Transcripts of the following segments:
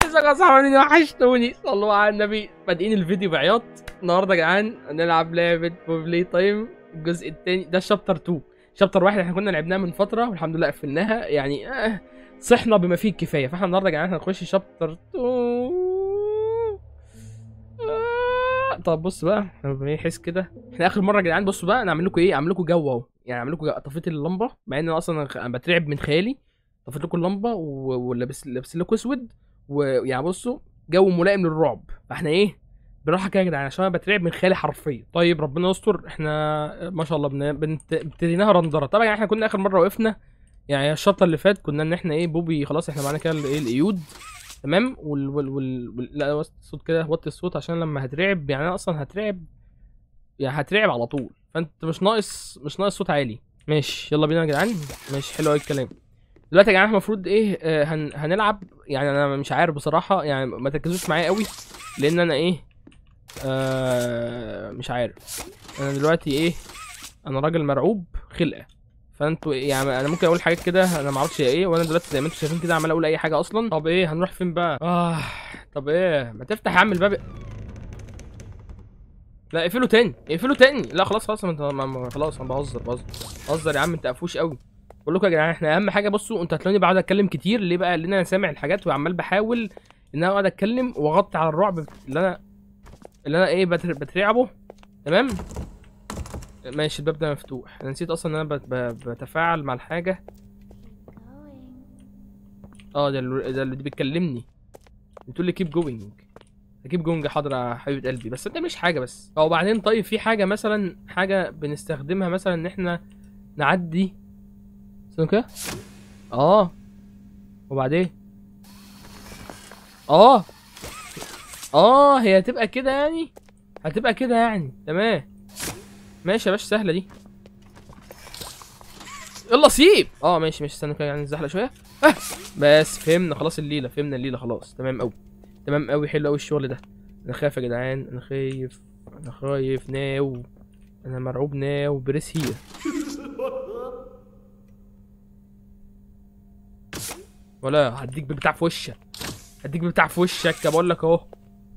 ازيك يا صاحبي وحشتوني صلوا على النبي بادئين الفيديو بعياط النهارده يا جدعان هنلعب لعبه بوبلي تايم الجزء الثاني ده الشابتر 2 شابتر واحد احنا كنا لعبناها من فتره والحمد لله قفلناها يعني آه صحنا بما فيه الكفايه فاحنا النهارده يا جدعان هنخش شابتر 2 آه، طب بص بقى احنا بنحس كده احنا اخر مره يا جدعان بصوا بقى انا اعمل لكم ايه اعمل لكم جو اهو يعني اعمل لكم جو- طفيت اللمبه مع ان انا اصلا انا بترعب من خيالي طفيت لكم اللمبه و- ولابس لابس لكم اسود ويعني بصوا جو ملائم للرعب فاحنا ايه براحه كده يا جدعان عشان انا بترعب من خيالي حرفيا طيب ربنا يستر احنا ما شاء الله بن- بنت- ابتديناها رندره طبعا يعني احنا كنا اخر مره وقفنا يعني الشابتر اللي فات كنا ان احنا ايه بوبي خلاص احنا معانا كده الايه القيود تمام وال وال وال, وال... لا وطي الصوت كده وطي الصوت عشان لما هترعب يعني انا اصلا هترعب يعني هترعب على طول فانت مش ناقص مش ناقص صوت عالي ماشي يلا بينا يا جدعان ماشي حلو قوي الكلام دلوقتي يا جدعان احنا المفروض ايه آه هن... هنلعب يعني انا مش عارف بصراحه يعني ما تركزوش معايا قوي لان انا ايه آه مش عارف انا دلوقتي ايه انا راجل مرعوب خلقه فانتوا إيه- يعني انا ممكن اقول حاجات كده انا ما اعرفش هي ايه وانا دلوقتي زي ما انتوا شايفين كده عمال اقول اي حاجه اصلا طب ايه هنروح فين بقى اه طب ايه ما تفتح يا عم الباب لا اقفله تاني اقفله تاني لا خلاص خلاص ما انت ما- ما- خلاص انا بهزر بهزر بهزر يا عم انت قفوش قوي بقول لكم يا جدعان احنا اهم حاجه بصوا انتوا هتلاقوني بقعد اتكلم كتير ليه بقى لان انا سامع الحاجات وعمال بحاول ان انا اقعد اتكلم واغطي على الرعب اللي انا اللي انا ايه بتر- بترعبه تمام ماشي الباب ده مفتوح انا نسيت اصلا ان انا بت- ب- بتفاعل مع الحاجه اه ده اللي ده اللي بيكلمني بتقول لي كيب جوينج كيب جوينج حاضر يا حبيبه قلبي بس انت مش حاجه بس او بعدين طيب في حاجه مثلا حاجه بنستخدمها مثلا ان احنا نعدي استنى كده اه وبعدين اه اه هي هتبقى كده يعني هتبقى كده يعني تمام ماشي يا باشا سهله دي يلا سيب اه ماشي ماشي استنى كده يعني نزحلق شويه آه. بس فهمنا خلاص الليله فهمنا الليله خلاص تمام قوي تمام قوي حلو قوي الشغل ده انا خايف يا جدعان انا خايف انا خايف ناو انا مرعوب ناو بريس هير ولا هديك بتاع في وشك هديك بتاع في وشك بقول لك اهو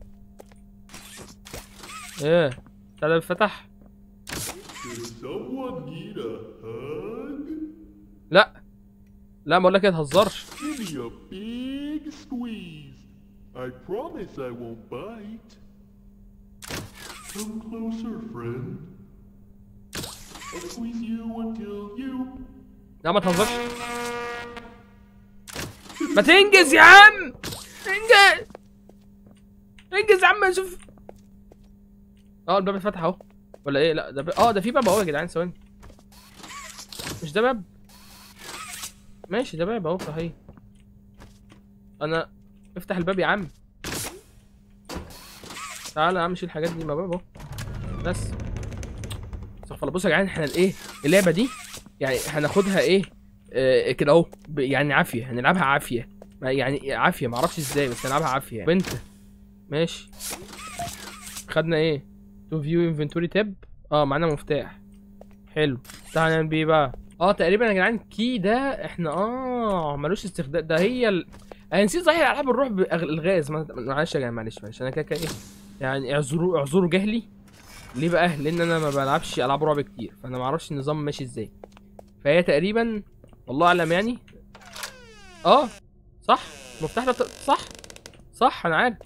ايه بتاع ده فتح Does someone need a hug? لا لا بقول لك ايه تهزرش Give me a big squeeze. I promise I won't bite. Come closer, friend. I'll squeeze you until you. لا ما تهزرش ما تنجز يا عم انجز انجز يا عم شوف اه الباب اتفتح اهو ولا ايه لا ده ب... اه ده في باب اهو يا جدعان ثواني مش ده باب ماشي ده باب اهو صحيح انا افتح الباب يا عم تعالى يا عم شيل الحاجات دي ما باب اهو بس استغفر الله بصوا يا جدعان احنا الايه اللعبه دي يعني هناخدها ايه آه كده اهو ب- يعني عافيه هنلعبها عافيه ما- يعني عافيه ما اعرفش ازاي بس هنلعبها عافيه يعني. بنت ماشي خدنا ايه تو فيو انفنتوري تاب اه معانا مفتاح حلو تعالى نعمل بيه بقى اه تقريبا يا جدعان كي ده احنا اه ملوش استخدام ده هي ال... انا نسيت صحيح العاب الروح بالغاز ما- معلش يا جدعان معلش معلش انا كده كده ايه يعني اعذروا اعذروا جهلي ليه بقى لان انا ما بلعبش العاب رعب كتير فانا ما اعرفش النظام ماشي ازاي فهي تقريبا والله اعلم يعني اه صح المفتاح ده ط- صح صح انا عارف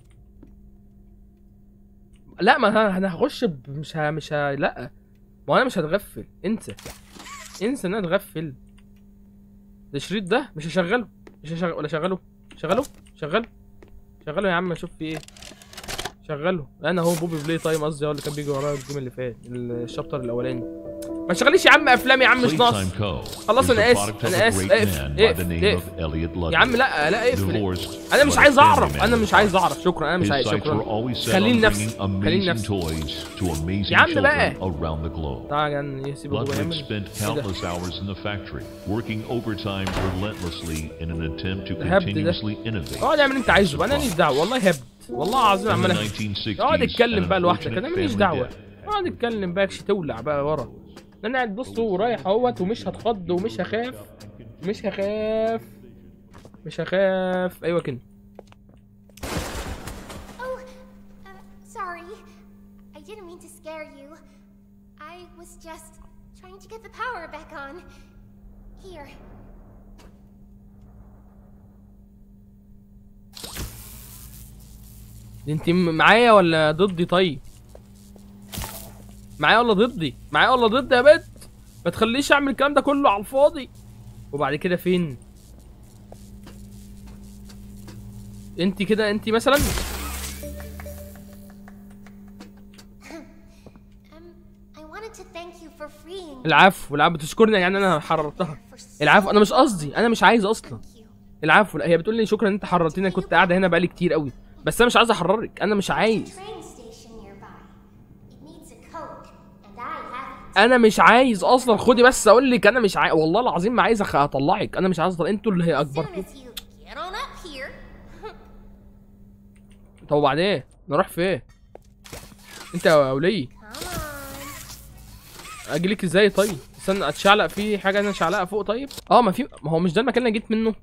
لا ما انا أنا هخش ب- مش ه... مش ه... لا ما انا مش هتغفل انسى انسى ان انا اتغفل ده الشريط ده مش هشغله مش هشغل ولا شغله شغله شغله شغله يا عم اشوف في ايه شغله انا هو بوبي بلاي تايم قصدي هو اللي كان بيجي ورايا الجيم اللي فات الشابتر الاولاني ما تشغليش يا عم افلام يا عم مش ناقص Playtime Co. خلاص is انا the اسف product of انا a اسف great اقف man by اقف the name اقف of Elliot Ludwig. يا عم لا لا اقفل Divorced, انا مش but a عايز family اعرف man انا مش عايز himself. اعرف شكرا انا مش His عايز sights were شكرا always set خليني on نفسي bringing خليني amazing نفسي toys to amazing يا عم children بقى. around the globe. تعالى يا يسيب ابويا Ludwig يعمل spent إيه ده؟ countless hours in the factory, working overtime relentlessly in an attempt to الهبد ده. continuously innovate. اقعد اعمل اللي انت عايزه بقى انا ماليش دعوه والله هبد والله العظيم In the عمال أهبد. 1960s, اقعد اتكلم an بقى لوحدك unfortunate انا ماليش family دعوه death. اقعد اتكلم بقى تولع بقى ورا انا قاعد بص ورايح اهوت ومش هتخض ومش هخاف مش هخاف مش هخاف ايوه كده didn't mean to scare you. I was just trying to get the power back on. Here. دي انت م- معايا ولا ضدي طيب معايا ولا ضدي معايا ولا ضدي يا بنت ما تخليش اعمل الكلام ده كله على الفاضي وبعد كده فين انت كده انت مثلا Um, I wanted to thank you for freeing العفو العفو تشكرني يعني انا حررتها for so العفو انا مش قصدي انا مش عايز اصلا Thank you. العفو لا هي بتقول لي شكرا ان انت حررتني انا كنت قاعده هنا بقالي كتير قوي بس انا مش عايز احررك انا مش عايز Train station nearby. It needs a code, and I have it. انا مش عايز اصلا خدي بس اقول لك انا مش عايز والله العظيم ما عايز أخ- اطلعك انا مش عايز أطلع. انتوا اللي هي As soon اكبرتوا as you get on up here, طب وبعدين نروح فين انت يا ولي come on. اجيلك ازاي طيب استنى اتشعلق في حاجه انا اشعلقها فوق طيب اه ما في ما هو مش ده المكان اللي أنا جيت منه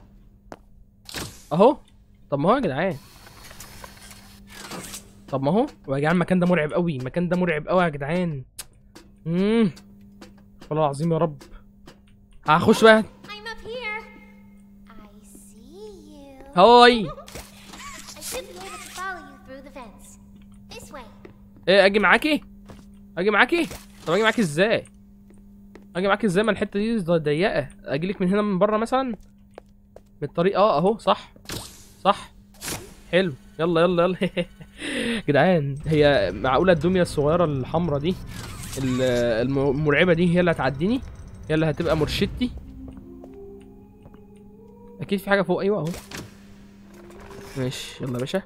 اهو طب ما هو يا جدعان طب ما هو يا جدعان المكان ده مرعب قوي المكان ده مرعب قوي يا جدعان امم والله العظيم يا رب هخش بقى I'm up here. I see you. هاي I should be able to follow you through the vents. This way. ايه اجي معاكي اجي معاكي طب اجي معاكي ازاي اجي معاكي ازاي ما الحته دي ضيقه اجيلك من هنا من بره مثلا بالطريق اه اهو صح صح حلو يلا يلا يلا جدعان هي معقوله الدميه الصغيره الحمراء دي ال- الم- المرعبه دي هي اللي هتعديني هي اللي هتبقى مرشدتي اكيد في حاجه فوق ايوه اهو ماشي يلا يا باشا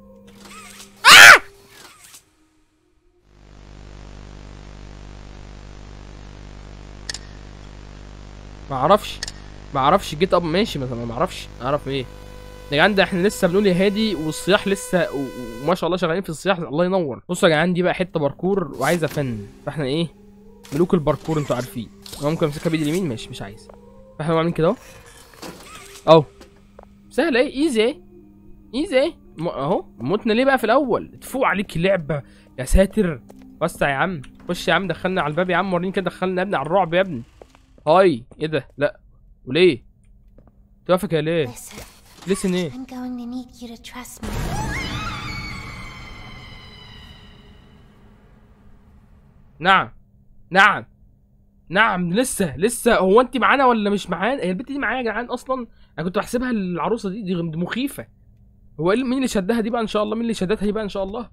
ما اعرفش ما اعرفش جيت اب ماشي مثلا ما اعرفش اعرف ايه يا جدعان ده احنا لسه بنقول يا هادي والصياح لسه و- و- وما شاء الله شغالين في الصياح الله ينور بصوا يا جدعان دي بقى حته باركور وعايزه فن فاحنا ايه ملوك الباركور انتوا عارفين انا ممكن امسكها بايدي اليمين ماشي مش عايز فاحنا عاملين كده اهو اهو سهل ايه ايزي ايه ايزي ايه م- اهو متنا ليه بقى في الاول تفوق عليك اللعبه يا ساتر وسع يا عم خش يا عم دخلنا على الباب يا عم وريني كده دخلنا يا ابني على الرعب يا ابني هاي ايه ده لا وليه توافق يا ليه Listen, لسن ايه I'm going to need you to trust me. نعم نعم نعم لسه لسه هو انت معانا ولا مش معانا هي البت دي معايا يا جدعان اصلا انا كنت بحسبها العروسه دي دي مخيفه هو إيه- مين اللي شدها دي بقى ان شاء الله مين اللي شدتها دي بقى ان شاء الله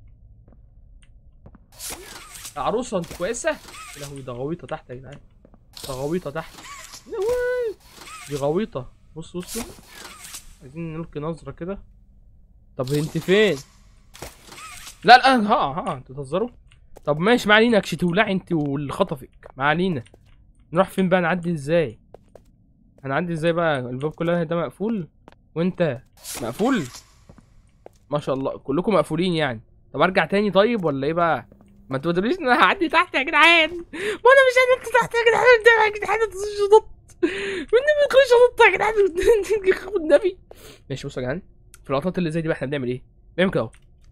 عروسه انت كويسه يا لهوي ده غويطه تحت يا جدعان ده غويطه تحت يا لهوي دي غويطه بص بص عايزين نلقي نظره كده طب انت فين لا لا ها ها انتوا بتهزروا طب ماشي ما علينا كش تولعي انت واللي خطفك ما علينا نروح فين بقى نعدي ازاي هنعدي ازاي بقى الباب كلها ده مقفول وانت مقفول ما شاء الله كلكم مقفولين يعني طب ارجع تاني طيب ولا ايه بقى ما انتوا ما تقوليش ان انا هعدي تحت يا جدعان وانا مش هنط تحت يا جدعان قدام يا جدعان تخش نط والنبي تخش نط يا جدعان والنبي ماشي بصوا يا جدعان في اللقطات اللي زي دي بقى احنا بنعمل ايه بنعمل كده اهو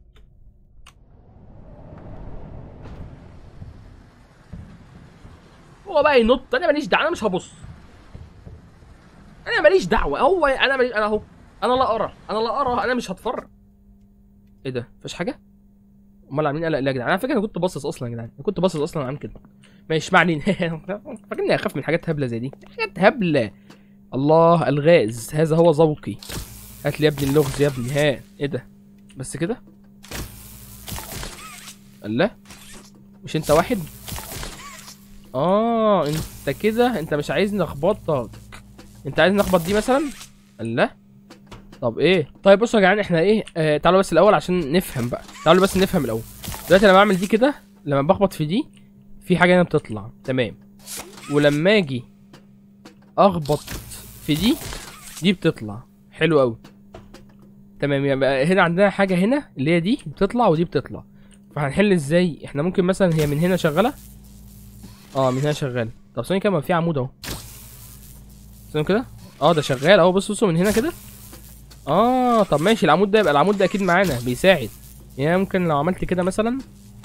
هو بقى ينط انا ماليش دعوه انا مش هبص انا ماليش دعوه هو انا ماليش انا اهو انا لا ارى انا لا ارى انا مش هتفرج ايه ده مفيش حاجه امال عاملين قلق ليه يا جدعان انا فاكر انا كنت باصص اصلا يا جدعان انا كنت باصص اصلا عامل كده ماشي ما علينا فاكرني اخاف من حاجات هبله زي دي حاجات هبله الله الغاز هذا هو ذوقي هات لي يا ابني اللغز يا ابني ها ايه ده بس كده الله مش انت واحد اه انت كده انت مش عايزني اخبطك انت عايزني اخبط دي مثلا الله طب ايه طيب بصوا يا جدعان احنا ايه آه تعالوا بس الاول عشان نفهم بقى تعالوا بس نفهم الاول دلوقتي لما اعمل دي كده لما بخبط في دي في حاجه هنا بتطلع تمام ولما اجي اخبط في دي دي بتطلع حلو قوي تمام يبقى هنا عندنا حاجه هنا اللي هي دي بتطلع ودي بتطلع فهنحل ازاي احنا ممكن مثلا هي من هنا شغاله اه من هنا شغال طب ثانيه كده ما في عمود اهو ثانيه كده اه ده شغال اهو بص بصوا من هنا كده اه طب ماشي العمود ده يبقى العمود ده اكيد معانا بيساعد يعني ممكن لو عملت كده مثلا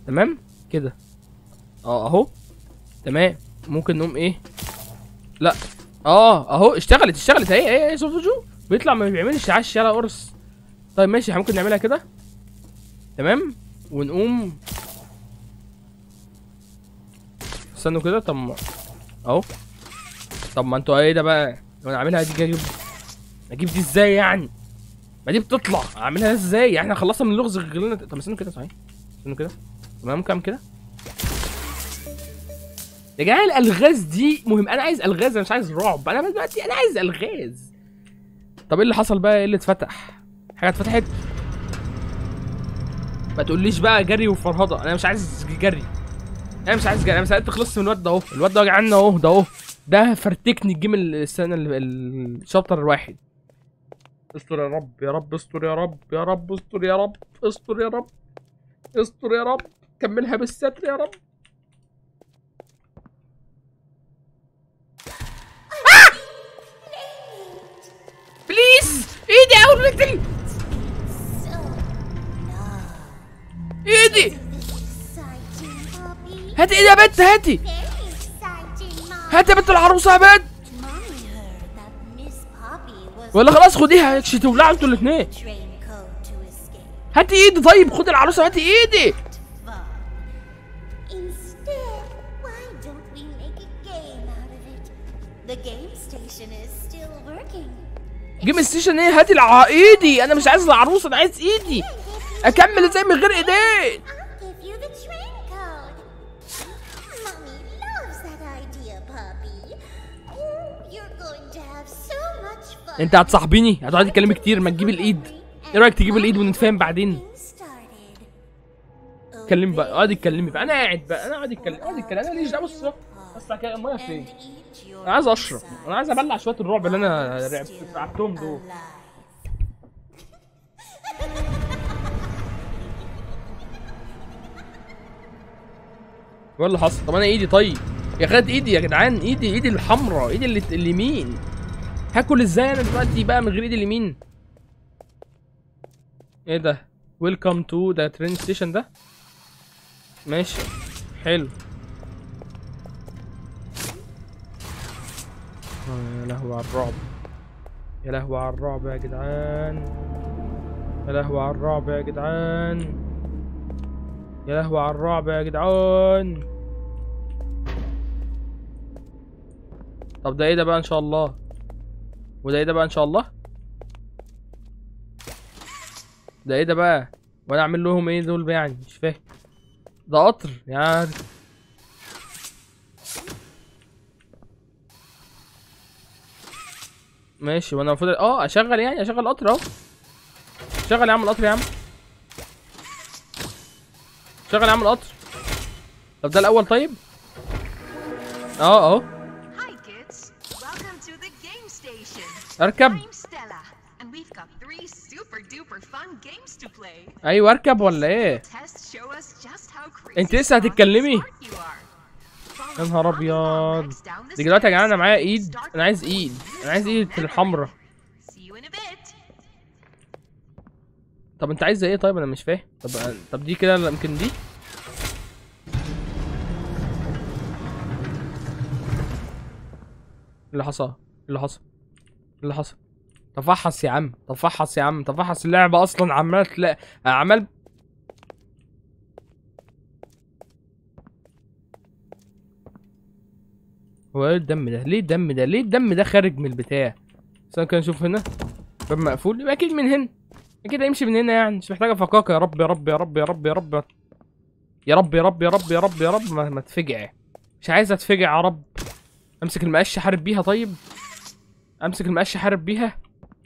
تمام كده اه اهو تمام ممكن نقوم ايه لا اه اهو اشتغلت اشتغلت اهي اهي اهي شوف شوف بيطلع ما بيعملش عش يلا قرص طيب ماشي احنا ممكن نعملها كده تمام ونقوم استنوا كده طب ما- اهو طب ما انتوا ايه ده بقى لو انا عاملها دي اجيب اجيب دي ازاي يعني ما دي بتطلع اعملها ازاي يعني احنا خلصنا من اللغز غير طب استنوا كده صحيح استنوا كده تمام كام كده يا جماعه الالغاز دي مهم انا عايز الغاز انا مش عايز رعب انا دلوقتي انا عايز الغاز طب ايه اللي حصل بقى ايه اللي اتفتح حاجه اتفتحت ما تقوليش بقى جري وفرهضه انا مش عايز جري انا مش عايز جري انا سالت خلصت من الواد ده اهو الواد ده وجعنا اهو ده اهو ده فرتكني الجيم السنه ال- ال- الشابتر الواحد استر يا رب يا رب استر يا رب يا رب استر يا رب استر يا رب استر يا رب كملها بالستر يا رب بليز ايدي اول مثل So, ايدي this exciting, Poppy. هاتي ايدي يا بنت هاتي Very exciting, Mom. هاتي يا بنت العروسه يا بنت Mommy heard that Miss Poppy was ولا خلاص خديها يكش تولعوا انتوا الاثنين train code to escape هاتي ايدي طيب خدي العروسه هاتي ايدي fun. Instead, why don't we make a game out of it? The game station is still working. جيم ستيشن ايه هاتي الع... ايدي انا مش عايز العروسه انا عايز ايدي اكمل ازاي من غير ايدين I'll give you the train code. Mommy loves that idea, Poppy. Oh, you're going to have so much fun. انت هتصاحبيني هتقعدي تتكلمي كتير ما تجيبي الايد ايه رايك تجيبي الايد ونتفاهم بعدين started. اتكلمي بقى اقعدي اتكلمي بقى انا قاعد بقى انا قاعد اتكلم اقعد اتكلم انا ليش دعوه بص بس كده الميه فين And eat your انا عايز اشرب انا عايز ابلع شويه الرعب اللي انا رعب- رعبتهم دول ايه اللي حصل طب انا ايدي طيب يا خد ايدي يا جدعان ايدي ايدي الحمراء ايدي اللي اليمين هاكل ازاي انا دلوقتي بقى من غير ايدي اليمين ايه ده ويلكم تو ده ترين ستيشن ده ماشي حلو آه، يا لهوي على الرعب يا لهوي على الرعب يا جدعان يا لهوي على الرعب يا جدعان يا لهوي على الرعب يا جدعان طب ده ايه ده بقى ان شاء الله وده ايه ده بقى ان شاء الله ده ايه ده بقى وانا اعمل لهم ايه دول بقى يعني مش فاهم ده قطر يعني ماشي وانا المفروض اه اشغل يعني اشغل القطر اهو شغل يا عم القطر يا عم شغل يا عم القطر طب ده الاول طيب اه اهو Hi, kids. Welcome to the game station. اركب I'm Stella, and we've got three super duper fun games to play. ايوه اركب ولا ايه Tests show us just how crazy انت لسه strong and هتتكلمي؟ smart you are. Follow يا نهار mommy ابيض Longlegs down the دي دلوقتي يا جدعان انا stairs. معايا ايد Start انا عايز with ايد this انا عايز ايد memory. الحمراء See you in a bit. طب انت عايزه ايه طيب انا مش فاهم طب طب دي كده لا، يمكن دي إيه اللي حصل إيه اللي حصل إيه اللي حصل تفحص يا عم تفحص يا عم تفحص اللعبة اصلا عمالة تلاقي عمال هو ايه الدم ده ليه الدم ده ليه الدم ده خارج من البتاع استنى كده نشوف هنا باب مقفول يبقى اكيد من هنا اكيد هيمشي من هنا يعني مش محتاجه فكاكه يا رب يا رب يا رب يا رب يا رب يا رب يا رب يا رب يا رب يا رب ما, ما تفجع مش عايز اتفجع يا رب امسك المقش احارب بيها طيب امسك المقش احارب بيها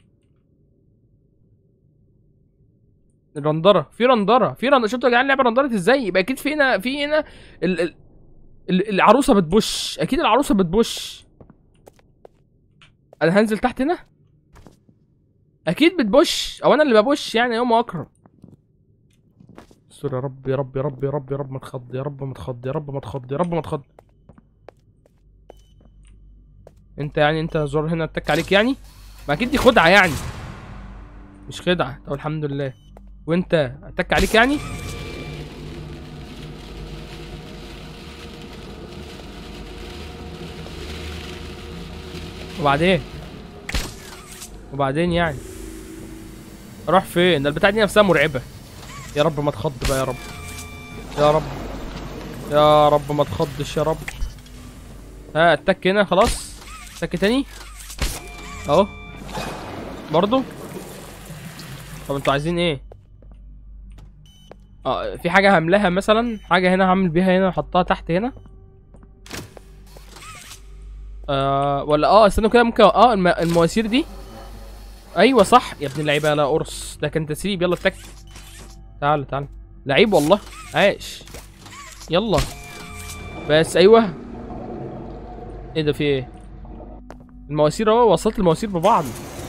الرندره في رندره في رندره شفتوا يا جدعان اللعبه رندرت ازاي يبقى اكيد في هنا في هنا ال... ال... ال- العروسه بتبش اكيد العروسه بتبش انا هنزل تحت هنا اكيد بتبش او انا اللي ببش يعني يوم اكرم استر يا رب يا رب يا رب يا رب يا رب ما تخض يا رب ما تخض يا رب ما تخض يا رب ما تخض انت يعني انت زور هنا اتك عليك يعني ما اكيد دي خدعه يعني مش خدعه طب الحمد لله وانت اتك عليك يعني وبعدين وبعدين يعني اروح فين ده البتاع دي نفسها مرعبه يا رب ما تخض بقى يا رب يا رب يا رب ما تخضش يا رب ها اتك هنا خلاص اتك تاني اهو برضو طب انتوا عايزين ايه اه في حاجه هملاها مثلا حاجه هنا هعمل بيها هنا احطها تحت هنا آه ولا اه استنوا كده ممكن اه الم... المواسير دي ايوه صح يا ابن اللعيبه لا قرص ده كان تسريب يلا اتك تعال تعال لعيب والله عاش يلا بس ايوه ايه ده في ايه المواسير اهو وصلت المواسير ببعض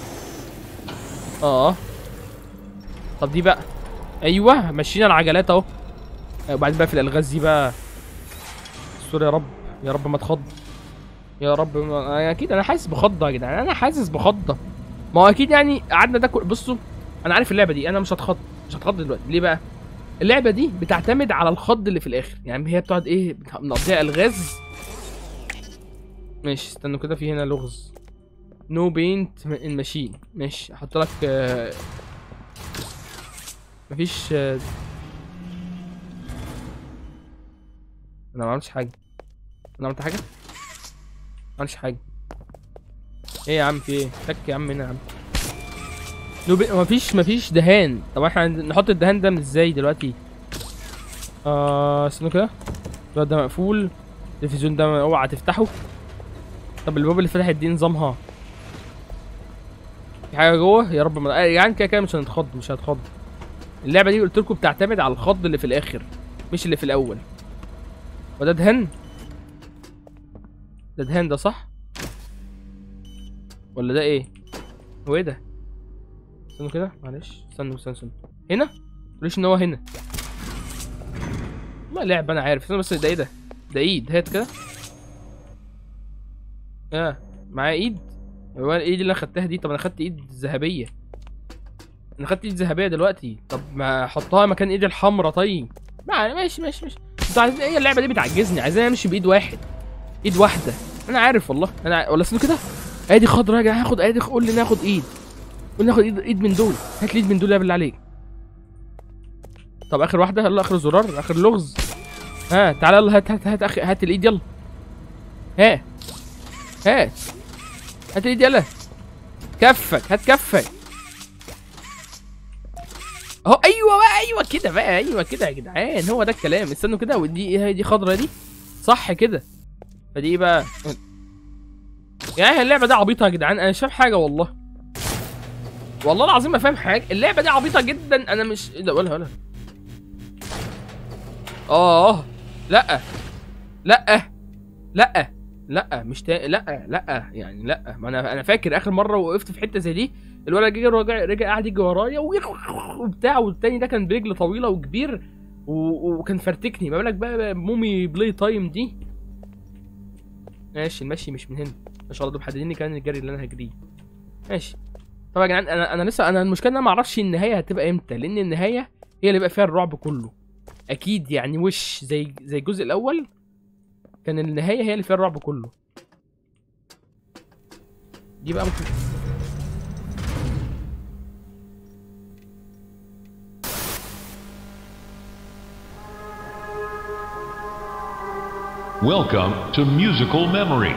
اه طب دي بقى ايوه مشينا العجلات اهو آه، وبعدين بقى في الالغاز دي بقى استر يا رب يا رب ما تخض يا رب ما... أنا اكيد انا حاسس بخضه يا جدعان انا حاسس بخضه ما هو اكيد يعني قعدنا ده كل... بصوا انا عارف اللعبه دي انا مش هتخض مش هتخض دلوقتي ليه بقى اللعبه دي بتعتمد على الخض اللي في الاخر يعني هي بتقعد ايه بتح- بنقضيها الغاز ماشي استنوا كده في هنا لغز نو بينت الماشين ماشي احط لك آه، مفيش آه، انا ما عملتش حاجه انا عملت حاجه ما عملتش حاجه ايه يا عم في ايه تك يا عم هنا يا عم نو بي... مفيش مفيش دهان طب احنا عند- نحط الدهان ده من ازاي دلوقتي آه استنوا كده الباب ده مقفول التلفزيون ده اوعى تفتحه طب الباب اللي فتحت دي نظامها في حاجه جوه يا رب ما يعني كده كده مش هنتخض مش هنتخض اللعبه دي قلت لكم بتعتمد على الخض اللي في الاخر مش اللي في الاول وده دهان ده دهان ده صح ولا ده ايه هو ايه ده استنوا كده معلش استنوا استنوا استنوا هنا متقوليش ان هو هنا ما لعب انا عارف استنى بس ده ايه ده ده ايد هات كده اه معايا ايد هو الايد اللي انا خدتها دي طب انا خدت ايد ذهبيه انا خدت ايد ذهبيه دلوقتي طب ما احطها مكان ايدي الحمراء طيب ما ماشي ماشي ماشي انتوا عايزين ايه اللعبه دي بتعجزني عايزين امشي بايد واحد ايد واحده انا عارف والله انا ع... ولا استنوا كده ادي خضرا يا جدعان هاخد ادي قول لي ناخد ايد قول لي ناخد ايد ايد من دول هات لي ايد من دول يا بالله عليك طب اخر واحده يلا اخر زرار اخر لغز ها تعالى يلا هات هات هات أخ... هات الايد يلا ها هات هات الايد يلا كفك هات كفك اهو ايوه بقى ايوه كده بقى ايوه كده يا جدعان هو ده الكلام استنوا كده ودي ايه هي دي خضرا دي صح كده فدي ايه بقى يعني اللعبه دي عبيطه يا جدعان انا مش فاهم حاجه والله والله العظيم ما فاهم حاجه اللعبه دي عبيطه جدا انا مش ايه ده ولا ولا اه لا لا لا لا مش تا... لا لا يعني لا ما انا انا فاكر اخر مره وقفت في حته زي دي الولد جه رجع رجع قاعد يجي ورايا وبتاع والتاني ده كان برجل طويله وكبير و... وكان فرتكني ما بالك بقى مومي بلاي تايم دي ماشي المشي مش من هنا ما شاء الله دول محددين كان الجري اللي انا هجريه ماشي طبعا يا جدعان انا انا لسه انا المشكله ان انا ما اعرفش النهايه هتبقى امتى لان النهايه هي اللي بقى فيها الرعب كله اكيد يعني وش زي زي الجزء الاول كان النهايه هي اللي فيها الرعب كله دي بقى ممكن Welcome to Musical Memory.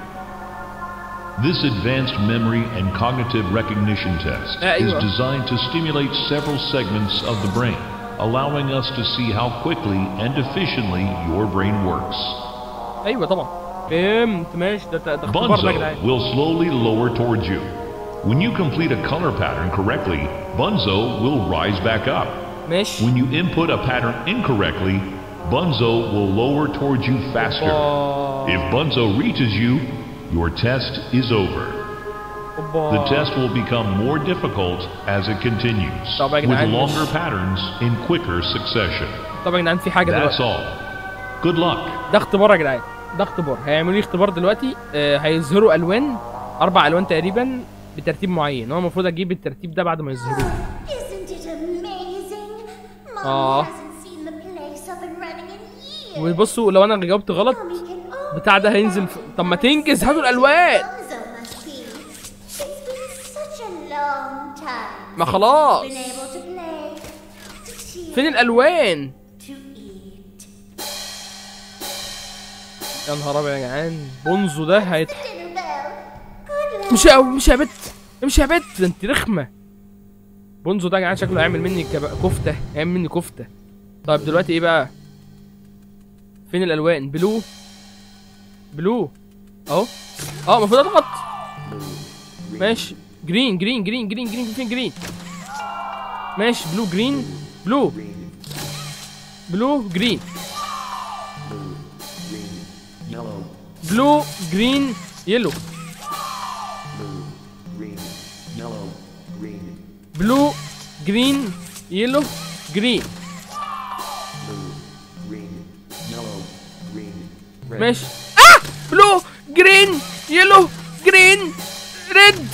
This advanced memory and cognitive recognition test Ah, is you are. designed to stimulate several segments of the brain, allowing us to see how quickly and efficiently your brain works. ايوه طبعا فهمت ماشي ده ده ده اختبار ده يا جدعان Bunzo will slowly lower towards you. When you complete a color pattern correctly, Bunzo will rise back up. ماشي When you input a pattern incorrectly, Bunzo will lower towards you faster. اوبا If Bunzo reaches you, your test is over. اوبا The test will become more difficult as it continues, طب يا with جدعان longer مش- patterns in quicker succession. طبعا يا جدعان في حاجه That's دلوقتي all. Good luck. ده اختبار يا جدعان ده اختبار هيعملوا لي اختبار دلوقتي آه هيظهروا الوان اربع الوان تقريبا بترتيب معين هو المفروض اجيب الترتيب ده بعد ما يظهروه Isn't it amazing? Mommy Aw. hasn't seen the place up and running in years. وبصوا لو انا جاوبت غلط Mommy can always بتاع ده هينزل في... طب ما تنجز هاتوا الالوان Bonzo must be ما خلاص Been able to play, to cheer, فين الالوان to eat. يا نهار ابيض يا جدعان بونزو ده هيت Dinner bell. Good luck. مش يا مش يا بت مش يا بت ده انت رخمه بونزو ده يا جدعان شكله هيعمل مني كب... كفته هيعمل مني كفته طيب دلوقتي ايه بقى فين الالوان بلو بلو اهو اه المفروض اضغط ماشي جرين جرين جرين جرين جرين فين جرين ماشي بلو جرين بلو بلو جرين yellow, بلو جرين يلو blue, green, yellow, green, بلو جرين يلو جرين blue, green, yellow, green, red, ماشي اه بلو جرين يلو جرين ريد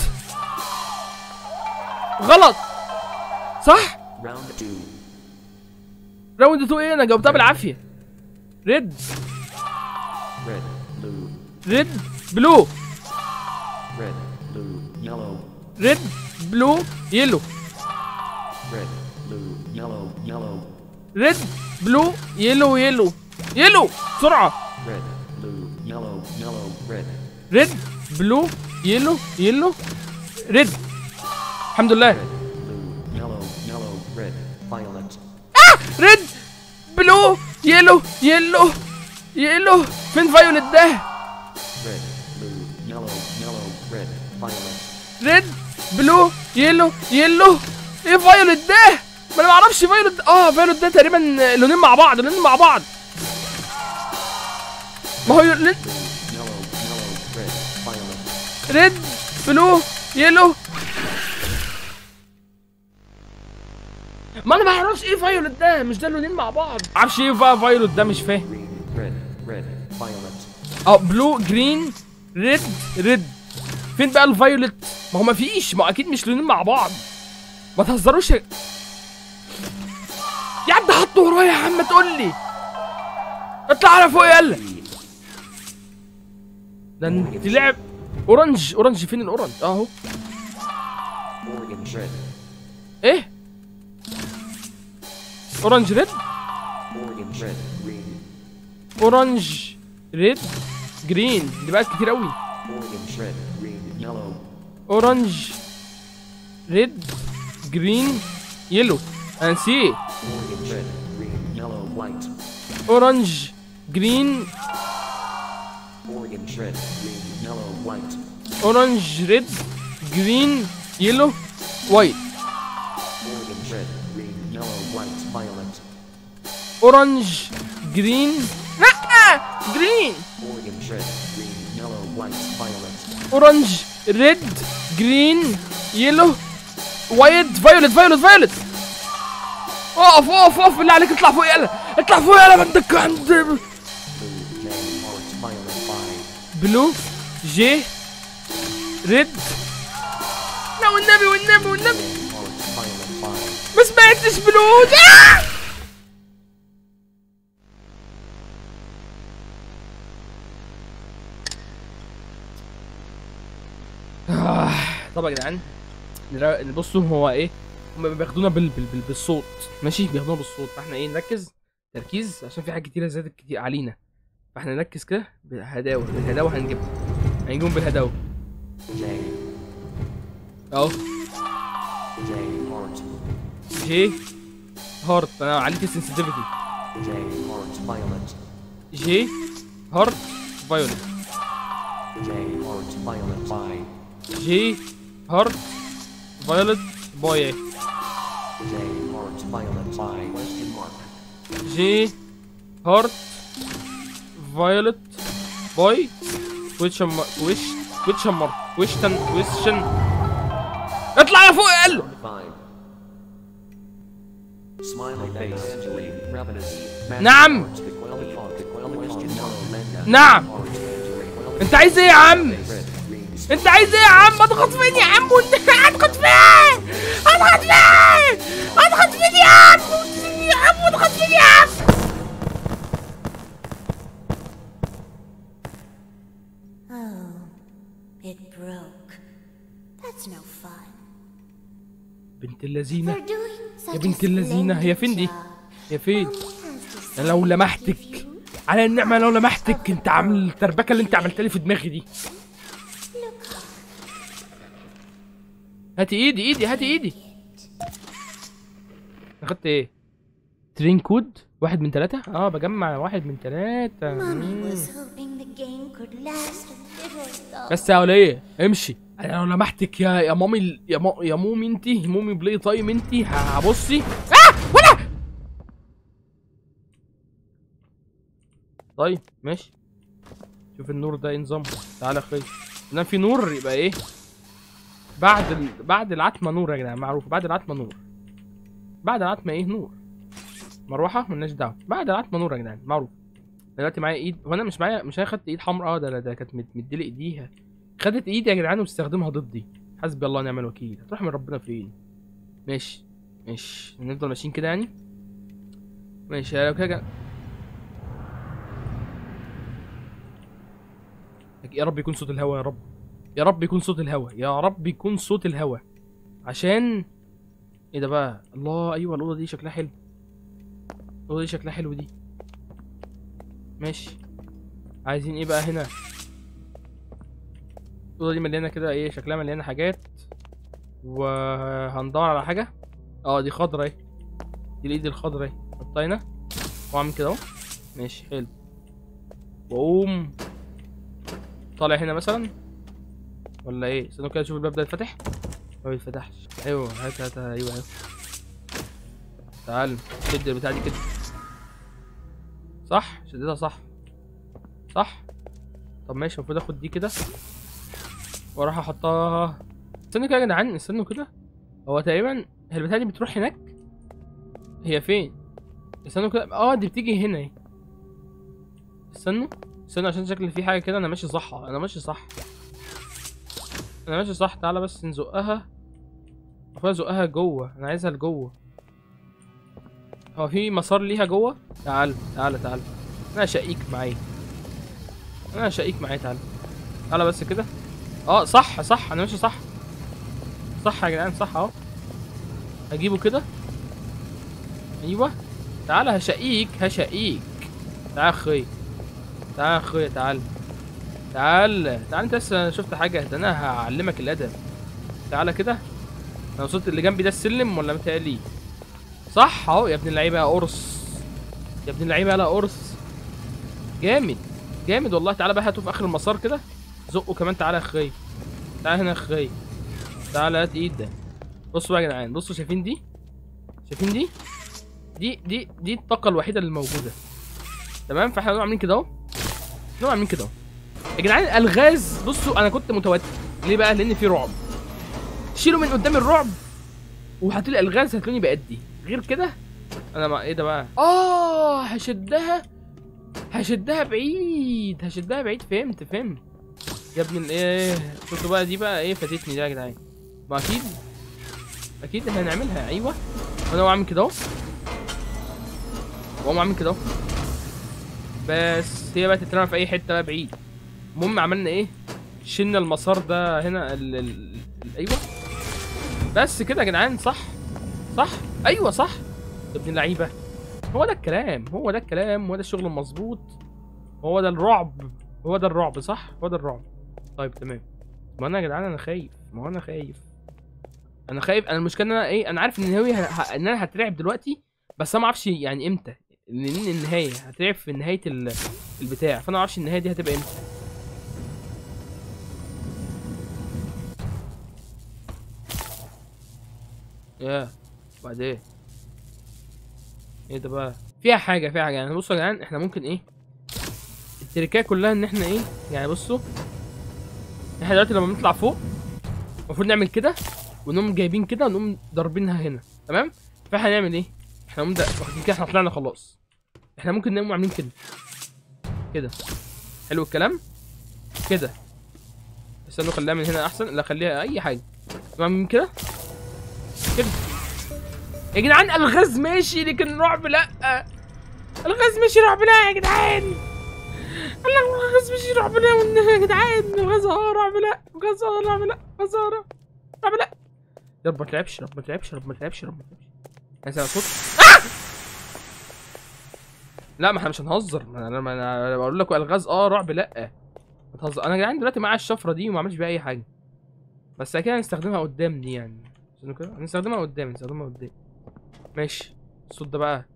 غلط صح round two, راوند 2 ايه انا جاوبتها بالعافيه ريد red, blue, ريد بلو red, blue, yellow, ريد بلو يلو red, blue, yellow, yellow, ريد بلو يلو يلو يلو بسرعه red, blue, yellow, yellow, red, ريد بلو يلو يلو ريد الحمد لله blue, yellow, yellow, red, violet, ريد بلو يلو يلو يلو فين فايولت ده red, blue, yellow, yellow, red, violet, ريد بلو يلو يلو ايه فايولت ده ما انا ما اعرفش فايولت اه فايولت ده تقريبا لونين مع بعض لونين مع بعض ما هو لون- yellow, yellow, red, violet, ريد بلو يلو ما انا ما اعرفش ايه فايولت ده مش ده لونين مع بعض ما اعرفش ايه بقى فايولت ده مش فاهم green, red, red, violet, اه بلو جرين ريد ريد فين بقى الفايولت ما هو ما فيش ما هو اكيد مش لونين مع بعض ما تهزروش يا يا عم ده حطه ورايا يا عم تقول لي اطلع على فوق يلا ده انت لعب اورنج اورنج فين الاورنج اهو orange, red, ايه اورنج ريد orange, red, green, اورنج ريد جرين دي بقت كتير قوي orange, red, green, yellow, اورنج ريد جرين يلو انا نسيت orange, red, green, yellow, white, اورنج جرين orange, red, green, yellow, white, اورنج ريد جرين يلو وايت orange, red, green, yellow, white, violet, اورنج جرين لا جرين orange, red, green, yellow, white, violet, اورنج ريد جرين يلو وايت فايولت فايولت فايولت اقف اقف اقف بالله عليك اطلع فوق يلا اطلع فوق يلا عندك عند blue, J, orange, violet, five, بلو جي ريد لا والنبي والنبي والنبي orange, violet, five, ما سمعتش بلو آه! آه، طب يا جدعان نرا- بصوا هو ايه هم بياخدونا بال... بال... بال... بالصوت ماشي بياخدونا بالصوت فاحنا ايه نركز تركيز عشان في حاجات كتيره زادت كتير علينا فاحنا نركز كده بالهداوه بالهداوه هنجيبها هنجيبهم بالهداوه J, اهو J, orange, جي هارت انا عليت السنسيتيفيتي J, orange, violet, جي هارت فايولت J, orange, violet, five, جي هارت فايولت بوي J, orange, violet, five, question mark, جي هارت فايولت بوي كويشن ويش كويشن مارك كويشن كويشن اطلع يا فوق يا قلب five, smiley face, Julie, ravenous, نعم. orange, the quelly fog, the quelly question mark, Linda, نعم orange, Julie, quelly انت عايز ايه يا عم red, green, انت عايز ايه يا عم اضغط فين يا عم وانت اضغط فين اضغط فين اضغط فين يا عم يا عم اضغط فين يا عم Oh, it broke. That's no fun. بنت بنت اللذينه For doing such يا a بنت اللذينه هي splendid فين دي job. هي فين Mommy has أنا لو decided لمحتك to give you على النعمه لو لمحتك انت عامل التربكه اللي انت عملتها لي في دماغي دي Look up. هاتي ايدي ايدي هاتي ايدي اخدت ايه ترين كود واحد من ثلاثة اه بجمع واحد من ثلاثة Mommy was hoping the game could last a little though. بس يا وليه امشي انا لو لمحتك يا يا مامي يا, مو يا مومي انتي مومي بلاي تايم انتي هبصي اه ولا طيب ماشي شوف النور ده ايه نظامه تعالى يا اخويا ما في نور يبقى ايه بعد ال... بعد العتمه نور يا جدعان معروف بعد العتمه نور بعد العتمه ايه نور مروحه ملناش دعوه بعد العتمه نور يا جدعان معروف دلوقتي معايا ايد هو انا مش معايا مش انا خدت ايد حمراء اه ده ده- ده كانت مد- مديلي ايديها خدت ايدي يا جدعان وبتستخدمها ضدي حسبي الله ونعم الوكيل هتروح من ربنا فين ماشي ماشي نفضل ماشيين كده يعني ماشي لو كده يا رب يكون صوت الهوا يا رب يا رب يكون صوت الهوا يا رب يكون صوت الهوا عشان ايه ده بقى الله ايوه الاوضه دي شكلها حلو الاوضه دي شكلها حلو دي ماشي عايزين ايه بقى هنا الاوضه دي مليانه كده ايه شكلها مليانه حاجات وهندور على حاجه اه دي خضرا اهي دي الايد الخضرا اهي حطها هنا واعمل كده اهو ماشي حلو واقوم طالع هنا مثلا ولا ايه استنوا كده اشوف الباب ده يتفتح ما بيتفتحش ايوه هات هات ايوه ايوه تعال شد البتاع دي كده صح شدتها صح صح طب ماشي المفروض اخد دي كده واروح احطها استنوا كده يا جدعان استنوا كده هو تقريبا هي البتاعه دي بتروح هناك هي فين استنوا كده اه دي بتيجي هنا اهي استنوا استنوا عشان شكل في حاجه كده انا ماشي صح انا ماشي صح انا ماشي صح تعالى بس نزقها المفروض ازقها جوه انا عايزها لجوه هو في مسار ليها جوه تعال تعال تعال انا شقيك معايا انا شقيك معايا تعال تعالى بس كده اه صح صح انا ماشي صح صح يا جدعان صح اهو هجيبه كده ايوه تعالى هشقيك هشقيك تعال يا اخويا تعال يا اخويا تعال تعال تعال انت لسه شفت حاجه ده انا هعلمك الادب تعالى كده انا وصلت اللي جنبي ده السلم ولا متهيألي صح اهو يا ابن اللعيبه يا قرص يا ابن اللعيبه لا قرص جامد جامد والله تعالى بقى هاته في اخر المسار كده زقه كمان تعالى يا اخويا تعالى هنا يا اخويا تعالى هات ايد ده بصوا بقى يا جدعان بصوا شايفين دي شايفين دي دي دي دي الطاقه الوحيده اللي موجوده تمام فاحنا نقوم عاملين كده اهو نقوم عاملين كده اهو يا جدعان الالغاز بصوا انا كنت متوتر ليه بقى لان في رعب شيلوا من قدام الرعب وهاتوا لي الغاز هتلاقوني بأدي غير كده انا ما ايه ده بقى اه هشدها هشدها بعيد هشدها بعيد فهمت فهمت يا ابن الايه شفتوا بقى دي بقى ايه فاتتني ده يا جدعان ما اكيد اكيد احنا هنعملها ايوه وانا اقوم اعمل كده اهو واقوم اعمل كده اهو بس هي بقى تترمى في اي حته بقى بعيد المهم عملنا ايه شلنا المسار ده هنا ال... ال... ال... ايوه بس كده يا جدعان صح صح ايوه صح يا ابن اللعيبه هو ده الكلام هو ده الكلام هو ده الشغل المظبوط هو ده الرعب هو ده الرعب صح هو ده الرعب طيب تمام ما انا يا جدعان انا خايف ما هو انا خايف انا خايف انا المشكله ان انا ايه انا عارف ان هي ه... ه... ان انا هترعب دلوقتي بس انا ما اعرفش يعني امتى لان النهايه هترعب في نهايه ال... البتاع فانا ما اعرفش النهايه دي هتبقى امتى يا بعدين ايه ده بقى فيها حاجه فيها حاجه يعني بصوا يا جدعان احنا ممكن ايه التركايه كلها ان احنا ايه يعني بصوا احنا دلوقتي لما بنطلع فوق المفروض نعمل كده ونقوم جايبين كده ونقوم ضاربينها هنا تمام فاحنا هنعمل ايه احنا نقوم ده واخدين كده احنا طلعنا خلاص احنا ممكن نقوم عاملين كده كده حلو الكلام كده استنوا خليها من هنا احسن لا خليها اي حاجه نقوم عاملين كده كده يا جدعان الغاز ماشي لكن رعب لا الغاز ماشي رعب لا يا جدعان الغاز ماشي رعب لا والنبي يا جدعان الغاز اه رعب لا الغاز اه رعب لا الغاز اه رعب لا رب ما تلعبش رب ما تلعبش رب ما تلعبش رب ما تلعبش انا سامع صوت آه! لا ما احنا مش هنهزر ما انا ما انا بقول لكم الغاز اه رعب لا ما تهزر انا يا جدعان دلوقتي معايا الشفره دي وما عملتش بيها اي حاجه بس اكيد هنستخدمها قدام دي يعني عشان كده هنستخدمها قدام هنستخدمها قدام ماشي الصوت ده بقى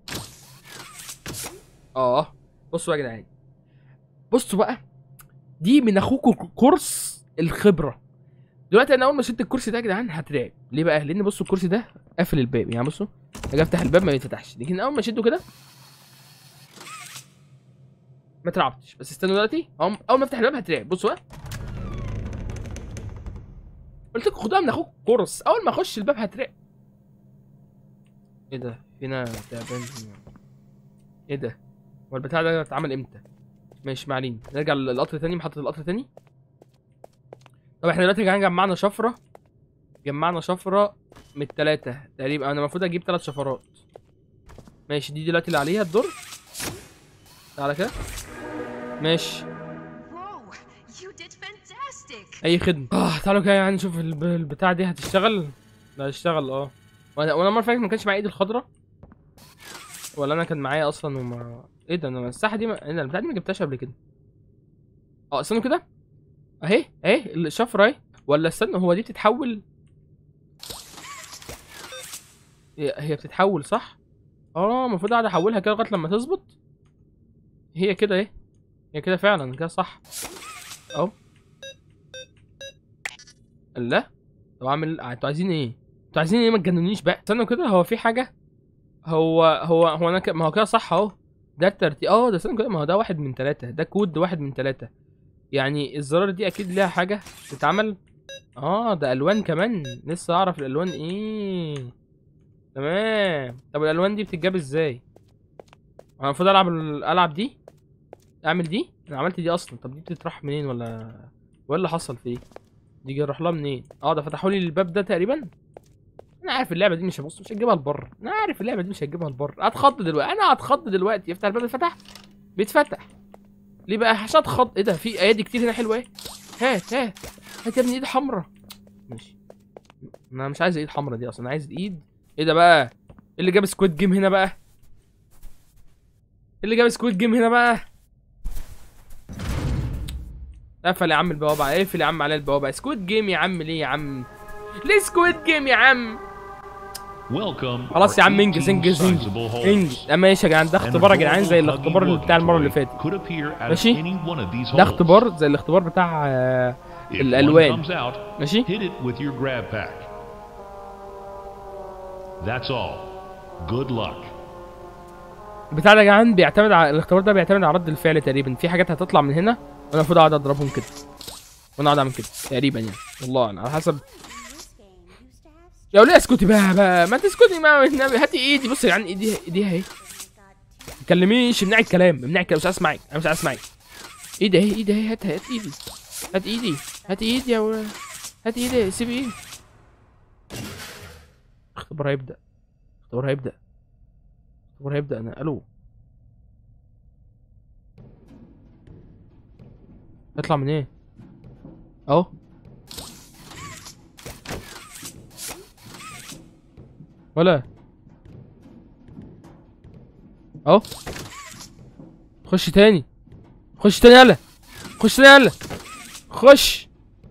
اه بصوا يا جدعان بصوا بقى دي من اخوكم كورس الخبره دلوقتي انا اول ما شلت الكرسي ده يا جدعان هترعب ليه بقى لان بصوا الكرسي ده قافل الباب يعني بصوا اجي افتح الباب ما بيتفتحش لكن اول ما اشده كده ما ترعبتش بس استنوا دلوقتي اول أول ما افتح الباب هترعب بصوا بقى قلت لكم خدوها من اخوك كورس اول ما اخش الباب هترعب ايه ده فينا تعبان هنا. ايه ده هو البتاع ده اتعمل امتى ماشي ما علينا نرجع للقطر تاني محطة القطر تاني طب احنا دلوقتي يا جدعان جمعنا شفرة جمعنا شفرة من التلاتة تقريبا انا المفروض اجيب تلات شفرات ماشي دي دلوقتي اللي عليها الدور تعالى كده ماشي Whoa, you did fantastic. اي خدمة اه تعالوا كده يعني نشوف الب- البتاع دي هتشتغل لا هتشتغل اه وانا وانا المره اللي فاتت ما كانش معايا ايد الخضراء ولا انا كان معايا اصلا وما ايه ده انا الساحه دي ما... ايه ده البتاع دي ما جبتهاش قبل كده اه استنوا كده اهي اهي الشفره اهي ولا استنوا هو دي بتتحول هي هي بتتحول صح اه المفروض اقعد احولها كده لغايه لما تظبط هي كده اهي هي كده فعلا كده صح اهو لا طب اعمل انتوا عايزين ايه انتوا عايزين ايه ما تجننيش بقى استنوا كده هو في حاجه هو هو هو انا ك... ما هو كده صح اهو ده الترتيب اه ده استنوا كده ما هو ده واحد من ثلاثة ده كود واحد من ثلاثة يعني الزرار دي اكيد ليها حاجه تتعمل اه ده الوان كمان لسه اعرف الالوان ايه تمام طب الالوان دي بتتجاب ازاي انا المفروض العب ال- العب دي اعمل دي انا عملت دي اصلا طب دي بتتراح منين ولا ولا اللي حصل في دي دي اروح لها منين اه ده فتحوا لي الباب ده تقريبا انا عارف اللعبه دي مش هبص مش هتجيبها لبره انا عارف اللعبه دي مش هتجيبها لبره هتخض دلوقتي انا هتخض دلوقتي يفتح الباب يتفتح بيتفتح ليه بقى عشان اتخض ايه ده في ايادي كتير هنا حلوه ايه هات هات هات يا ابني ايد حمراء ماشي انا مش عايز الايد حمراء دي اصلا انا عايز الايد ايه ده بقى ايه اللي جاب سكويد جيم هنا بقى ايه اللي جاب سكويد جيم هنا بقى قفل يا عم البوابه اقفل يا عم على البوابه سكويد جيم يا عم ليه يا عم ليه سكويد جيم يا عم Welcome. خلاص يا عم our انجز 18 انجز انجز sizable holes. انجز لا ماشي يا جدعان ده An اختبار يا جدعان زي adorable الاختبار huggy اللي بتاع المره اللي welcome فاتت could appear out of ماشي؟ any one of these ده holes. اختبار زي الاختبار بتاع آه، If one الالوان comes out, ماشي hit it with your grab pack. That's all. Good luck. البتاع ده يا جدعان بيعتمد على الاختبار ده بيعتمد على رد الفعل تقريبا في حاجات هتطلع من هنا وانا المفروض اقعد اضربهم كده وانا اقعد اعمل كده تقريبا يعني والله أعلم، على حسب This game used to have يا وليه اسكتي بقى بقى ما تسكتي ما النبي هاتي ايدي بصي يا جدعان ايديها ايديها اهي got two ما تكلميش امنعي الكلام امنعي الكلام مش عايز اسمعك انا مش عايز اسمعك ايدي اهي ايدي اهي هات هات ايدي هات ايدي هات ايدي يا ولد هات ايدي سيبي ايدي اختبار هيبدأ اختبار هيبدأ اختبار هيبدأ انا الو اطلع من ايه اهو ولا اهو خش تاني خش تاني يلا خش تاني يلا خش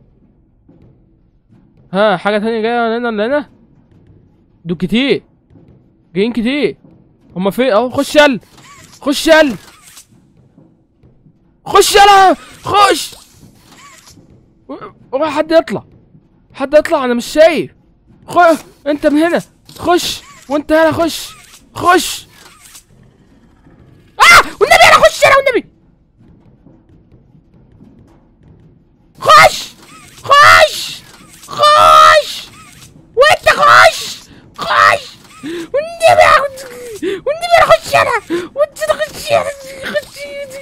ها حاجة تانية جاية هنا ولا هنا دول كتير جايين كتير هما فين اهو خش يلا خش يلا خش يلا خش اوعى حد يطلع حد يطلع انا مش شايف خ... انت من هنا خش وانت هنا خش خش اه والنبي انا خش انا والنبي خش خش خش وانت خش خش والنبي أنا- والنبي انا خش انا وانت تخش انا خش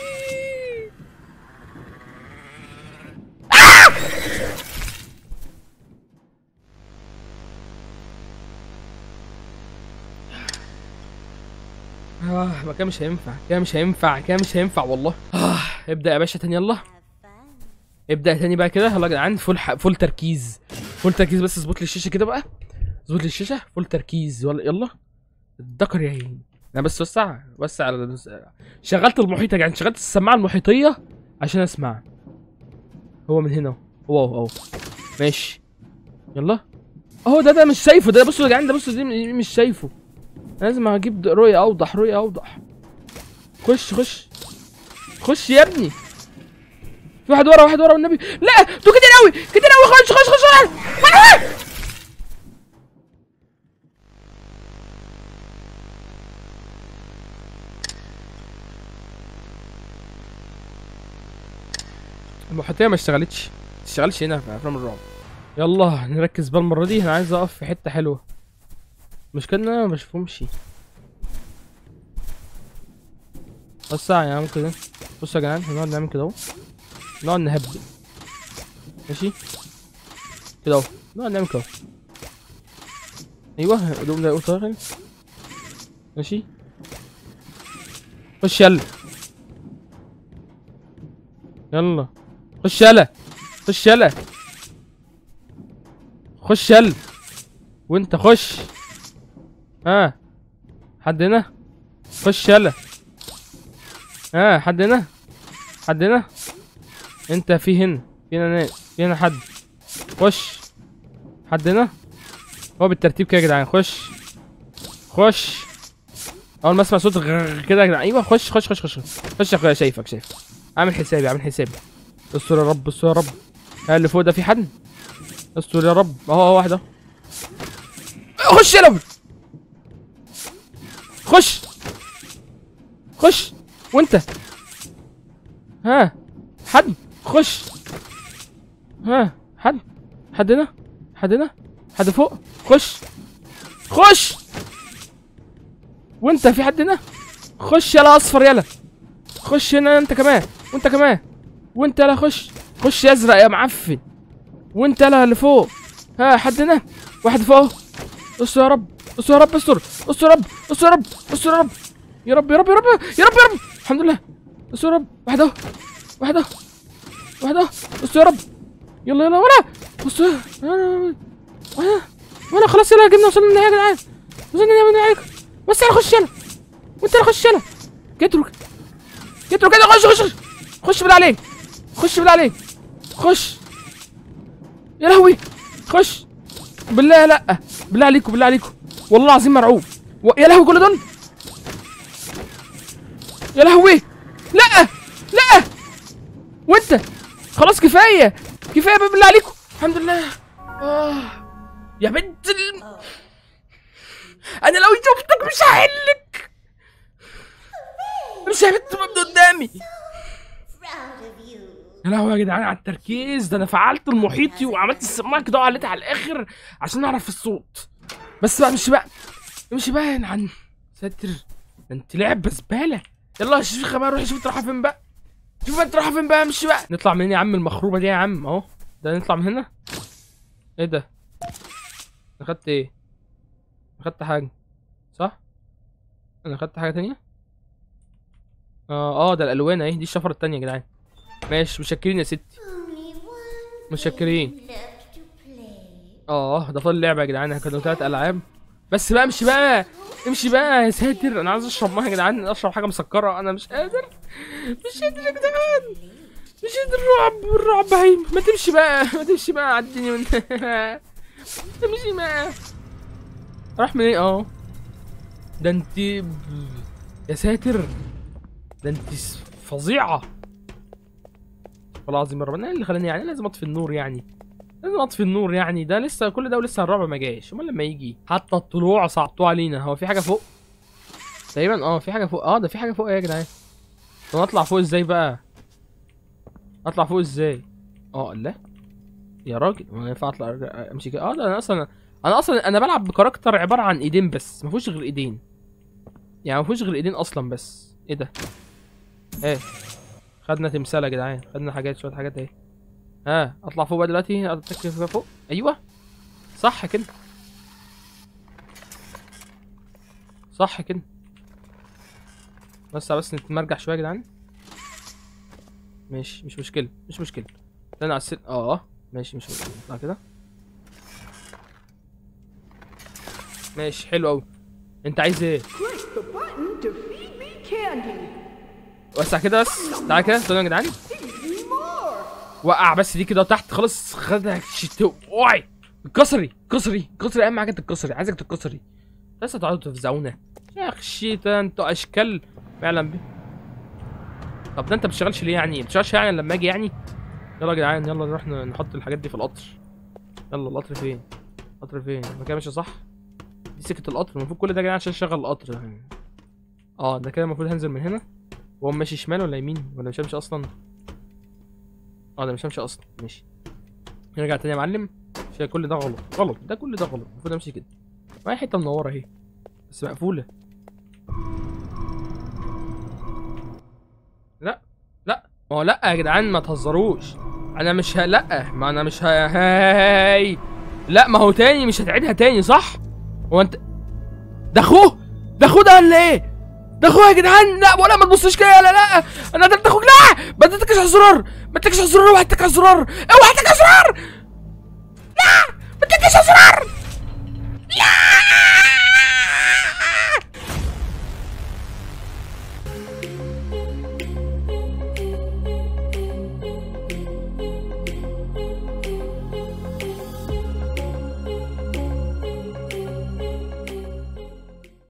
اه ما كده مش هينفع كده مش هينفع كده مش هينفع والله اه ابدا يا باشا تاني يلا have fun. ابدا تاني بقى كده يلا يا جدعان فول ح... فول تركيز فول تركيز بس اظبط لي الشاشه كده بقى اظبط لي الشاشه فول تركيز ولا يلا الدكر يا عيني انا بس وسع وسع على شغلت المحيط يا جدعان شغلت السماعه المحيطيه عشان اسمع هو من هنا اهو اهو اهو ماشي يلا اهو ده ده مش شايفه ده بصوا يا جدعان ده بصوا دي مش شايفه أنا لازم اجيب رؤيه اوضح رؤيه اوضح خش خش خش يا ابني في واحد ورا واحد ورا والنبي لا تو كتير قوي كتير قوي خش خش خش آه! المحيطيه ما اشتغلتش ما تشتغلش هنا في افلام الرعب يلا نركز بقى المره دي انا عايز اقف في حته حلوه مش كده انا ما بشوفهمش وسع يا عم كده بصوا يا جدعان هنقعد نعمل كده اهو نقعد نهبل ماشي كده اهو نقعد نعمل كده اهو ايوه قدوم ده يقول طاغل ماشي خش يلا يلا خش يلا خش يلا خش يلا وانت خش ها حد هنا خش يلا ها حد هنا حد هنا انت في هنا في هنا ناس في هنا حد خش حد هنا هو بالترتيب كده يا جدعان خش خش اول ما اسمع صوت غرر كده يا جدعان ايوه خش خش خش خش خش يا اخويا شايفك شايفك عامل حسابي عامل حسابي استر يا رب استر يا رب ها اللي فوق ده في حد استر يا رب اهو اهو واحد اهو خش يلا خش خش وانت ها حد خش ها حد حد هنا حد هنا حد فوق خش خش وانت في حد هنا خش يلا اصفر يلا خش هنا انت كمان وانت كمان وانت يلا خش خش يا ازرق يا معفن وانت يلا اللي فوق ها حد هنا واحد فوق استر يا رب استر يا رب استر استر يا رب استر يا رب استر يا رب يا رب يا رب يا رب يا رب يا رب الحمد لله استر يا رب واحد اهو واحد اهو واحد اهو استر يا رب يلا يلا ولا استر ولا ولا ولا خلاص يلا جبنا وصلنا للنهايه يا جدعان وصلنا للنهايه بس يلا خش يلا وانت يلا خش يلا جترك جترك كده خش خش خش خش بالله عليك خش بالله عليك خش يا لهوي خش بالله لا بالله عليكم بالله عليكم والله العظيم مرعوب و... يا لهوي كل دول يا لهوي لا لا وانت خلاص كفايه كفايه بقى بالله عليكم الحمد لله آه. يا بنت ال... انا لو شفتك مش هحلك مش هبت من قدامي Proud of you. يا لهوي يا جدعان على التركيز ده انا فعلت المحيطي وعملت السماعه كده وعليتها على الاخر عشان اعرف الصوت بس بقى مش بقى مش باين عن ساتر ده انت لعبه زباله يلا يا شيخ بقى روحي شوف انت رايحه فين بقى شوف انت رايحه فين بقى مش بقى نطلع منين يا عم المخروبه دي يا عم اهو ده نطلع من هنا ايه ده انا خدت ايه أنا خدت حاجه صح انا خدت حاجه تانية اه اه ده الالوان اهي دي الشفره التانية يا جدعان ماشي متشكرين يا ستي Only one متشكرين game left to play. اه ده فاضل لعبه يا جدعان كانوا تلات العاب بس بقى امشي بقى امشي بقى يا ساتر انا عايز اشرب ميه يا جدعان اشرب حاجه مسكره انا مش قادر مش قادر يا جدعان مش قادر الرعب الرعب هيم ما تمشي بقى ما تمشي بقى عديني من تمشي بقى راح من ايه اه ده انت يا ساتر ده انت فظيعه والله العظيم يا رب انا إيه اللي خلاني يعني لازم اطفي النور يعني لازم اطفي النور يعني ده لسه كل ده ولسه الرابع ما جاش امال لما يجي حتى الطلوع صعبتوه علينا هو في حاجه فوق تقريبا اه في حاجه فوق اه ده في حاجه فوق إيه يا جدعان طب أنا اطلع فوق ازاي بقى اطلع فوق ازاي اه الله يا راجل ما ينفع اطلع أرجع- امشي كده اه ده انا اصلا انا اصلا انا بلعب بكاركتر عباره عن ايدين بس ما فيهوش غير ايدين يعني ما فيهوش غير ايدين اصلا بس ايه ده ايه خدنا تمثال يا جدعان خدنا حاجات شويه حاجات اهي ها اطلع فوق بقى دلوقتي اتك فوق ايوه صح كده صح كده بس بس نتمرجح شويه يا جدعان ماشي مش مشكله مش مشكله انا على السن اه ماشي مش مشكله اطلع كده ماشي حلو قوي انت عايز ايه Click the button to feed me candy. وسع كده بس تعالى كده استنوا يا جدعان Feed me more. وقع بس دي كده تحت خلاص خدها شتو اوعي كسري كسري كسري اهم حاجه تتكسري عايزك تتكسري لسه تقعدوا تفزعونا يا اخي الشيطان انتوا اشكال فعلا بي طب ده انت بتشتغلش ليه يعني بتشتغلش يعني لما اجي يعني يلا يا جدعان يلا نروح ن- نحط الحاجات دي في القطر يلا القطر فين القطر فين المكان ماشي صح دي سكه القطر المفروض كل ده يا جدعان عشان اشغل القطر اه ده كده المفروض هنزل من هنا وهو ماشي شمال ولا يمين ولا مش همشي اصلا اه ده مش همشي اصلا ماشي نرجع تاني يا معلم عشان كل ده غلط غلط ده كل ده غلط المفروض امشي كده معايا حته منوره اهي بس مقفوله لا لا ما هو لا يا جدعان ما تهزروش انا مش ه... لا ما انا مش ه... هاي لا ما هو تاني مش هتعيدها تاني صح هو انت ده اخوه ده اخوه ده ولا ايه ده اخويا يا جدعان لا ولا ما تبصش كده لا لا انا قدرت اخوك لا ما تتكش على الزرار ما تتكش على الزرار اوعى تتك على الزرار اوعى تتك على الزرار لا ما تتكش على الزرار لا